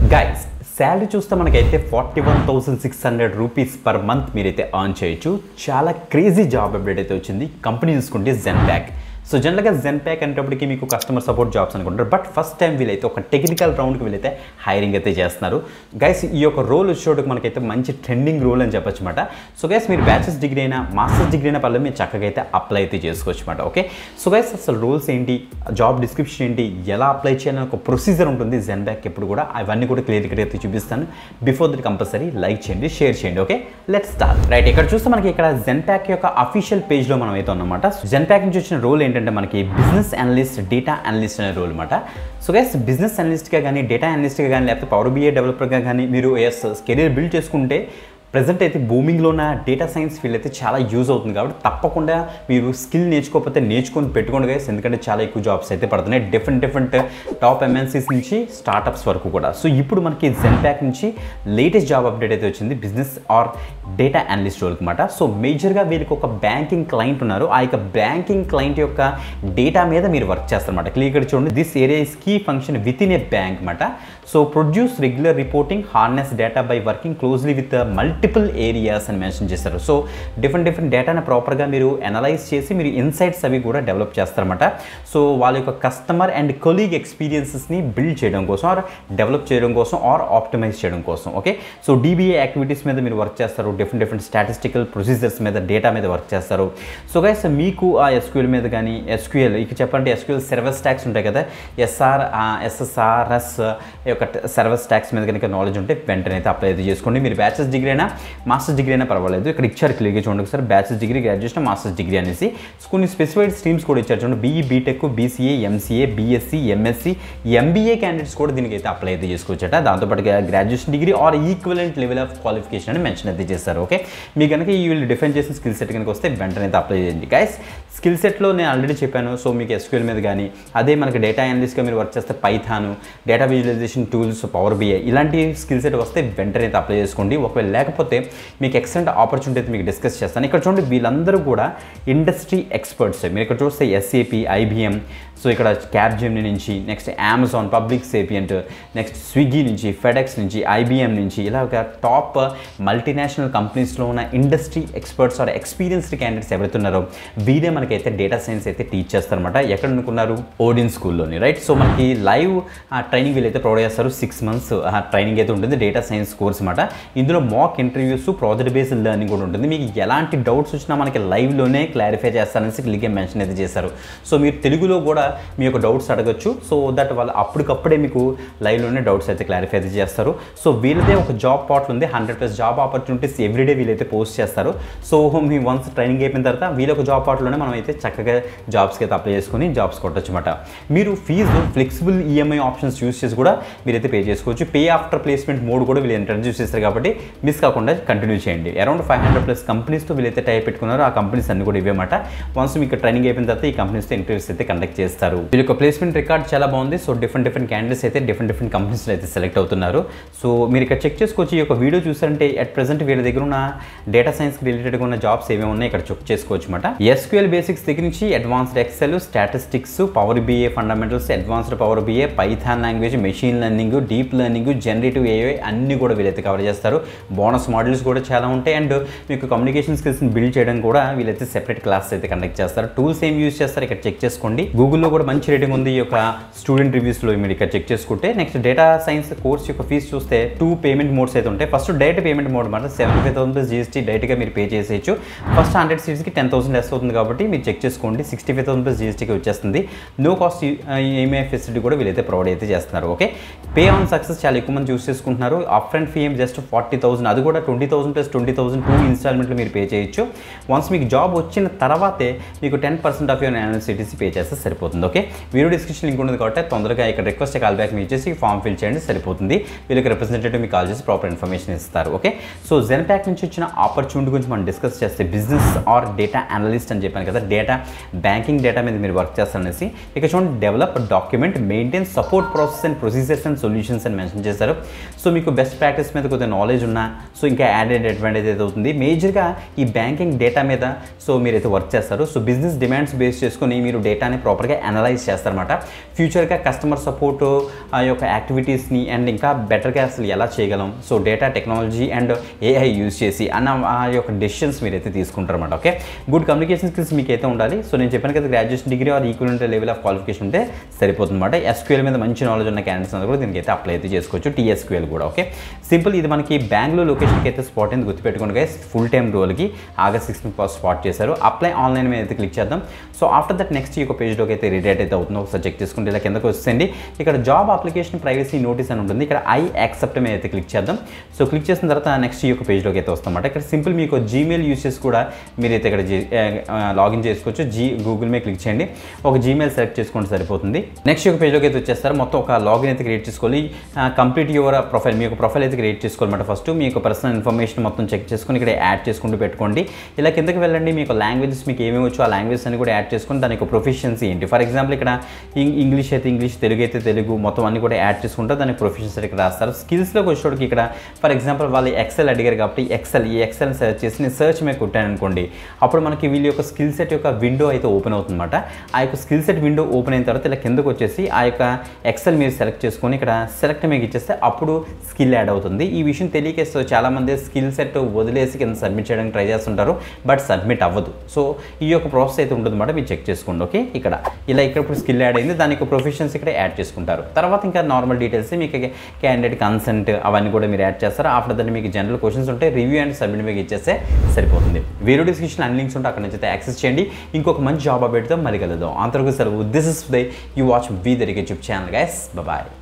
guys salary చూస్తే మనకైతే forty one thousand six hundred rupees per month మీరైతే earn చేయొచ్చు చాలా క్రేజీ జాబ్ అప్డేట్ అయితే వచ్చింది కంపెనీ చూసుకుంటే జెన్ బ్యాక్ సో జనరల్గా జెన్ ప్యాక్ అనేటప్పటికి మీకు కస్టమర్ సపోర్ట్ జాబ్స్ అనుకుంటారు బట్ ఫస్ట్ టైం వీళ్ళైతే ఒక టెక్నికల్ రౌండ్కి వీళ్ళైతే హైరింగ్ అయితే చేస్తున్నారు గైస్ ఈ యొక్క రోల్ వచ్చేటప్పుడు మనకైతే మంచి ట్రెండింగ్ రోల్ అని చెప్పొచ్చు అనమాట సో గైస్ మీరు బ్యాచిలర్స్ డిగ్రీ అయినా మాస్టర్స్ డిగ్రీ అయినా పర్లేదు మీరు చక్కగా అయితే అప్లై అయితే చేసుకోవచ్చు అనమాట ఓకే సో గైస్ అసలు రోల్స్ ఏంటి జాబ్ డిస్క్రిప్షన్ ఏంటి ఎలా అప్లై చేయాలని ఒక ప్రొసీజర్ ఉంటుంది జెన్ బ్యాక్ ఎప్పుడు కూడా అవన్నీ కూడా క్లియర్ క్లియర్ అయితే చూపిస్తాను బిఫోర్ దట్ కంపల్సరీ లైక్ చేయండి షేర్ చేయండి ఓకే లెట్ స్టార్ట్ రైట్ ఇక్కడ చూస్తే మనకి ఇక్కడ జెన్ ప్యాక్ యొక్క అఫీషియల్ పేజ్లో మనం అయితే ఉన్నమాట జెన్ ప్యాక్ నుంచి వచ్చిన రోల్ ఏంటంటే మనకి బిజినెస్ అనలిస్ట్ డేటా అనలిస్ట్ అనే రోల్ అనమాట సో గైస్ బిజినెస్ అనలిస్ట్గా కానీ డేటా అనలిస్ట్గా కానీ లేకపోతే పవర్ బిఏ డెవలపర్గా కానీ మీరు ఎస్ కెరీర్ బిల్డ్ చేసుకుంటే ప్రజెంట్ అయితే బూమింగ్లో ఉన్న డేటా సైన్స్ ఫీల్డ్ అయితే చాలా యూజ్ అవుతుంది కాబట్టి తప్పకుండా మీరు స్కిల్ నేర్చుకోకపోతే నేర్చుకొని పెట్టుకోండి గైస్ ఎందుకంటే చాలా ఎక్కువ జాబ్స్ అయితే పడుతున్నాయి డిఫరెంట్ డిఫరెంట్ టాప్ ఎంఎన్సీస్ నుంచి స్టార్టప్స్ వరకు కూడా సో ఇప్పుడు మనకి జెన్ ప్యాక్ నుంచి లేటెస్ట్ జాబ్ అప్డేట్ అయితే వచ్చింది business or data analyst role అనమాట సో మేజర్గా వీళ్ళకి ఒక బ్యాంకింగ్ క్లయింట్ ఉన్నారు ఆ యొక్క బ్యాంకింగ్ క్లయింట్ యొక్క డేటా మీద మీరు వర్క్ చేస్తారన్నమాట క్లియర్ చూడండి this area is key function within a bank అనమాట so produce regular reporting harness data by working closely with multiple areas అని మెన్షన్ చేస్తారు సో డిఫరెంట్ డిఫరెంట్ డేటాని ప్రాపర్గా మీరు అనలైజ్ చేసి మీరు ఇన్సైట్స్ అవి కూడా డెవలప్ చేస్తారన్నమాట సో వాళ్ళ యొక్క కస్టమర్ అండ్ కొలీగ్ ఎక్స్పీరియన్సెస్ని బిల్డ్ చేయడం కోసం ఆర్ డెవలప్ చేయడం కోసం ఆర్ ఆప్టిమైజ్ చేయడం కోసం ఓకే సో డీబీఏ యాక్టివిటీస్ మీద మీరు వర్క్ చేస్తారు డిఫరెంట్ డిఫరెంట్ స్టాటిస్టికల్ ప్రొసీజర్స్ మీద డేటా మీద వర్క్ చేస్తారు సో గైస్ మీకు ఆ ఎస్క్యూఎల్ మీద కానీ ఎస్క్యూఎల్ ఇక చెప్పండి ఎస్క్యూఎల్ సర్వీస్ ట్యాక్స్ ఉంటాయి కదా ఎస్ఆర్ ఎస్ఎస్ఆర్ఎస్ యొక్క సర్వీస్ ట్యాక్స్ మీద కనుక నాలెడ్జ్ ఉంటే వెంటనే అయితే అప్లై అయితే చేసుకోండి మీరు బ్యాచిలర్స్ డిగ్రీ అయినా మాస్టర్స్ డిగ్రీ అయినా పర్వాలేదు ఇక్కడ ఇచ్చారు క్లియర్గా చూడండి sir bachelors degree graduation masters degree అనేసి సో కొన్ని స్పెసిఫైడ్ స్ట్రీమ్స్ కూడా ఇచ్చారు చూడండి BE BTech BCA MCA BSc MSc MBA candidates కూడా దీనికి అయితే అప్లై అయితే చేసుకోవచ్చట దాంతోపాటుగా graduation degree or equivalent level of qualification అని మెన్షన్ అయితే చేస్తారు ఓకే మీ కనుక ఈ వీళ్ళు డిఫైన్ చేసిన స్కిల్ సెట్ కనుక వస్తే వెంటనే అయితే అప్లై చేయండి గైస్ స్కిల్ సెట్లో నేను ఆల్రెడీ చెప్పాను సో మీకు ఎస్క్యూఎల్ మీద కానీ అదే మనకి డేటా అనలిస్ట్గా మీరు వర్క్ చేస్తే Python data visualisation tools power BI ఇలాంటి స్కిల్ సెట్ వస్తే వెంటనే అయితే అప్లై చేసుకోండి ఒకవేళ లేకపోతే మీకు ఎక్సలెంట్ ఆపర్చునిటీ అయితే మీకు డిస్కస్ చేస్తాను ఇక్కడ చూడండి వీళ్ళందరూ కూడా ఇండస్ట్రీ ఎక్స్పర్ట్స్ మీరు ఇక్కడ చూస్తే ఎస్ఏపి ఐబిఎం సో ఇక్కడ క్యాబ్ జెమ్ని నుంచి next Amazon public Sapient next Swiggy నుంచి ఫెడెక్స్ నుంచి ఐబిఎం నుంచి ఇలా ఒక టాప్ మల్టీనేషనల్ కంపెనీస్లో ఉన్న industry experts or experienced candidates ఎవరైతే ఉన్నారో వీరే మనకైతే డేటా సైన్స్ అయితే టీచ్ చేస్తారనమాట ఎక్కడ అనుకున్నారు ఓడిన్ స్కూల్లోని రైట్ సో మనకి లైవ్ ట్రైనింగ్ వీళ్ళైతే ప్రొవైడ్ చేస్తారు సిక్స్ మంత్స్ ట్రైనింగ్ అయితే ఉంటుంది డేటా సైన్స్ కోర్స్ అనమాట ఇందులో mock interviews project based learning కూడా ఉంటుంది మీకు ఎలాంటి డౌట్స్ వచ్చినా మనకి లైవ్లోనే క్లారిఫై చేస్తారనేసి క్లిక్గా మెన్షన్ అయితే చేశారు సో మీరు తెలుగులో కూడా మీ యొక్క డౌట్స్ అడగచ్చు సో దట్ వాళ్ళు అప్పటికప్పుడే మీకు లైవ్లోనే డౌట్స్ అయితే క్లారిఫై అయితే చేస్తారు సో వీళ్ళదే ఒక జాబ్ పోర్టల్ ఉంది hundred plus job opportunities every day వీళ్ళైతే పోస్ట్ చేస్తారు సో మీ వన్స్ ట్రైనింగ్ అయిపోయిన తర్వాత వీళ్ళ ఒక జాబ్ పోర్టల్లోనే మనం అయితే చక్కగా జాబ్స్కి అయితే అప్లై చేసుకుని జాబ్స్ కొట్టచ్చు అనమాట మీరు fee flexible EMI options use చేసి కూడా మీరైతే పే చేసుకోవచ్చు పే ఆఫ్టర్ ప్లేస్మెంట్ మోడ్ కూడా వీళ్ళు ఇంట్రడ్యూస్ చేస్తారు కాబట్టి మిస్ కాకుండా కంటిన్యూ చేయండి అరౌండ్ ఫైవ్ హండ్రెడ్ ప్లస్ కంపెనీస్తో వీళ్ళైతే టైప్ పెట్టుకున్నారు ఆ కంపెనీస్ అన్ని కూడా ఇవ్వమాట వన్స్ మీకు ట్రైనింగ్ అయిపోయిన తర్వాత ఈ కంపెనీస్తో ఇంటర్వ్యూస్ అయితే కండక్ట్ చేస్తారు వీళ్ళ యొక్క ప్లేస్మెంట్ రికార్డ్ చాలా బాగుంది సో డిఫరెంట్ డిఫరెంట్ క్యాండిడేట్స్ అయితే డిఫరెంట్ డిఫరెంట్ కంపెనీస్లో అయితే సెలెక్ట్ అవుతున్నారు సో మీరు ఇక్కడ చెక్ చేసుకోవచ్చు ఈ యొక్క వీడియో చూసారంటే అట్ ప్రెసెంట్ వీళ్ళ దగ్గర ఉన్న డేటా సైన్స్ రిలేటెడ్గా ఉన్న జాబ్స్ ఏమేమి ఉన్నాయి ఇక్కడ చెక్ చేసుకోవచ్చు అనమాట ఎస్క్యూఎల్ బేసిక్స్ దగ్గర నుంచి advanced Excel statistics power BA fundamentals advanced power BA Python language machine learning deep learning generative AI అన్ని కూడా వీళ్ళైతే కవర్ చేస్తారు బోనస్ మాడ్యూల్స్ కూడా చాలా ఉంటాయి అండ్ మీకు కమ్యూనికేషన్ స్కిల్స్ని బిల్డ్ చేయడం కూడా వీళ్ళైతే సెపరేట్ క్లాస్ అయితే కండక్ట్ చేస్తారు టూల్స్ ఏం యూస్ చేస్తారు ఇక్కడ చెక్ చేసుకోండి గూగుల్లో కూడా మంచి రేటింగ్ ఉంది ఈ యొక్క స్టూడెంట్ రివ్యూస్లో మీరు ఇక్కడ చెక్ చేసుకుంటే నెక్స్ట్ డేటా సైన్స్ కోర్స్ యొక్క ఫీజు చూస్తే టూ పేమెంట్ మోడ్స్ అయితే ఉంటాయి ఫస్ట్ డైరెక్ట్ పేమెంట్ మోడ్ మాట seventy five thousand plus GST డైరెక్ట్గా మీరు పే చేసేయచ్చు ఫస్ట్ హండ్రెడ్ సీట్స్కి టెన్ థౌసండ్ లెస్ అవుతుంది కాబట్టి మీరు చెక్ చేసుకోండి సిక్స్టీ ఫైవ్ థౌసండ్ ప్లస్ జీఎస్టీకి వచ్చేస్తుంది నో కాస్ట్ ఈఎంఐ ఫెసిలిటీ కూడా వీళ్ళైతే ప్రొవైడ్ అయితే చేస్తున్నారు ఓకే పే ఆన్ సక్సెస్ చాలా ఎక్కువ మంది చూస్ చేసుకుంటున్నారు అప్ ఫ్రంట్ ఫీ ఏం జస్ట్ ఫార్టీ థౌసండ్ అది కూడా twenty thousand plus twenty thousand two ఇన్స్టాల్మెంట్లు మీరు పే చేయొచ్చు వన్స్ మీకు జాబ్ వచ్చిన తర్వాతే మీకు ten percent of your annual CTC pay చేస్తే సరిపోతుంది ఓకే వీడియో డిస్క్రిప్షన్ లింక్ ఉంటుంది కాబట్టి తొందరగా ఇక్కడ రిక్వెస్ట్ కాల్ బ్యాక్ మీ ఇచ్చేసి ఫామ్ ఫిల్ చేయండి సరిపోతుంది వీళ్ళకి రిప్రజెంటేటివ్ మీకు కాల్ చేసి ప్రాపర్ ఇన్ఫర్మేషన్ ఇస్తారు ఓకే సో జెన్ ప్యాక్ నుంచి వచ్చిన ఆపర్చునిటీ గురించి మనం డిస్కస్ చేస్తే బిజినెస్ ఆర్ డేటా అనలిస్ట్ అని చెప్పాను కదా డేటా బ్యాంకింగ్ డేటా మీద మీరు వర్క్ చేస్తారనేసి ఇక చూడండి develop document maintain support process and procedures and solutions అని మెన్షన్ చేశారు సో మీకు బెస్ట్ ప్రాక్టీస్ మీద కొద్దిగా నాలెడ్జ్ ఉన్నా సో ఇంకా యాడెడ్ అడ్వాంటేజ్ అయితే అవుతుంది మేజర్గా ఈ బ్యాంకింగ్ డేటా మీద సో మీరైతే వర్క్ చేస్తారు సో బిజినెస్ డిమాండ్స్ బేస్ చేసుకొని మీరు డేటాని ప్రాపర్గా అనలైజ్ చేస్తారన్నమాట ఫ్యూచర్గా కస్టమర్ సపోర్ట్ ఆ యొక్క యాక్టివిటీస్ని అండ్ ఇంకా బెటర్గా అసలు ఎలా చేయగలం so data technology and AI use చేసి అన్న ఆ యొక్క డెసిషన్స్ మీరైతే తీసుకుంటారన్నమాట ఓకే గుడ్ కమ్యూనికేషన్ స్కిల్స్ మీకు అయితే ఉండాలి సో నేను చెప్పాను కదా graduation degree or equivalent level of qualification ఉంటే సరిపోతుంది అనమాట ఎస్క్యూఎల్ మీద మంచి నాలెడ్జ్ ఉన్న క్యాండిడేట్స్ అందరూ కూడా దీనికి అయితే అప్లై అయితే చేసుకోవచ్చు టీఎస్క్యూఎల్ కూడా ఓకే సింపుల్ ఇది మనకి బెంగళూరు లొకేషన్కి అయితే స్పాట్ అయింది గుర్తుపెట్టుకోండి గైస్ ఫుల్ టైం రోల్కి ఆగస్ట్ సిక్స్టీన్ స్పాట్ చేశారు అప్లై ఆన్లైన్ మీద అయితే క్లిక్ చేద్దాం సో ఆఫ్టర్ దట్ నెక్స్ట్ ఈ యొక్క పేజ్లోకి అయితే రిడేట్ అయితే అవుతుందో ఒకసారి చెక్ చేసుకుంటే ఇలా కిందకు వస్తుంది ఇక్కడ జాబ్ అప్లికేషన్ ప్రైవసీ నోటీస్ అని ఉంటుంది ఇక్కడ ఐ యాక్సెప్ట్ మీద అయితే క్లిక్ చేద్దాం సో క్లిక్ చేసిన తర్వాత నెక్స్ట్ ఈ యొక్క పేజ్లోకి అయితే వస్తామన్నమాట ఇక్కడ సింపుల్ మీకు జీమెయిల్ యూస్ చేసి కూడా మీరైతే ఇక్కడ లాగిన్ చేసుకోవచ్చు జీ గూగుల్ మీద క్లిక్ చేయండి ఒక జీమెయిల్ సెలెక్ట్ చేసుకుంటే సరిపోతుంది నెక్స్ట్ ఒక పేజ్లోకి అయితే వచ్చేస్తారు మొత్తం ఒక లాగిన్ అయితే క్రియేట్ చేసుకోవాలి కంప్లీట్ యువర్ ప్రొఫైల్ మీ యొక్క ప్రొఫైల్ అయితే క్రియేట్ చేసుకోవాలన్నమాట ఫస్ట్ మీ యొక్క పర్సనల్ ఇన్ఫర్మేషన్ మొత్తం చెక్ చేసుకుని ఇక్కడ యాడ్ చేసుకుంటూ పెట్టుకోండి ఇలా కిందకి వెళ్ళండి మీకు లాంగ్వేజెస్ మీకు ఏమేమి వచ్చో ఆ లాంగ్వేజెస్ అని కూడా యాడ్ చేసుకుని దాని యొక్క ప్రొఫిషియన్సీ ఏంటి ఫర్ ఎగ్జాంపుల్ ఇక్కడ ఇం- ఇంగ్లీష్ అయితే ఇంగ్లీష్ తెలుగు అయితే తెలుగు మొత్తం అన్ని కూడా యాడ్ చేసుకుంటే దానికి ప్రొఫిషియన్సీ ఇక్కడ రాస్తారు స్కిల్స్లోకి వచ్చేటోడికి ఇక్కడ ఫర్ ఎగ్జాంపుల్ వాళ్ళు ఎక్సెల్ అడిగారు కాబట్టి ఎక్సెల్ ఈ ఎక్సెల్ సెర్చ్ చేసి నేను సెర్చ్ మీద కొట్టాను అనుకోండి అప్పుడు మనకి వీళ్ళ యొక్క స్కిల్ సెట్ యొక్క విండో అయితే ఓపెన్ అవుతుందన్నమాట ఆ యొక్క స్కిల్ సెట్ విండో ఓపెన్ అయిన తర్వాత ఇలా కిందకు వచ్చేసి ఆ యొక్క ఎక్సెల్ మీరు సెలెక్ట్ చేసుకొని ఇక్కడ సెలెక్ట్ మీకు ఇచ్చేస్తే అప్పుడు స్కిల్ యాడ్ అవుతుంది ఈ విషయం తెలియక సో చాలామంది స్కిల్ సెట్ వదిలేసి కింద సబ్మిట్ చేయడానికి ట్రై చేస్తుంటారు బట్ సబ్మిట్ అవ్వదు సో ఈ యొక్క ప్రాసెస్ అయితే ఉంటుందన్నమాట మీరు చెక్ చేసుకోండి ఓకే ఇక్కడ ఇలా ఇక్కడ ఇప్పుడు స్కిల్ యాడ్ అయింది దాని యొక్క ప్రొఫెషన్స్ ఇక్కడ యాడ్ చేసుకుంటారు తర్వాత ఇంకా నార్మల్ డీటెయిల్స్ మీకు క్యాండిడేట్ కన్సెంట్ అవన్నీ కూడా మీరు యాడ్ చేస్తారు ఆఫ్టర్ దట్ మీకు జనరల్ క్వశ్చన్స్ ఉంటే రివ్యూ అండ్ సబ్మిట్ మీకు ఇచ్చేస్తే సరిపోతుంది వీడియో డిస్క్రిప్షన్ అన్ని లింక్స్ ఉంటే అక్కడ నుంచి అయితే యాక్సెస్ చేయండి ఇంకొక మంచి జాబ్ అప్డేట్తో మళ్ళీ కలుద్దాం అంతవరకు సెలవు this is they you watch we there YouTube channel guys bye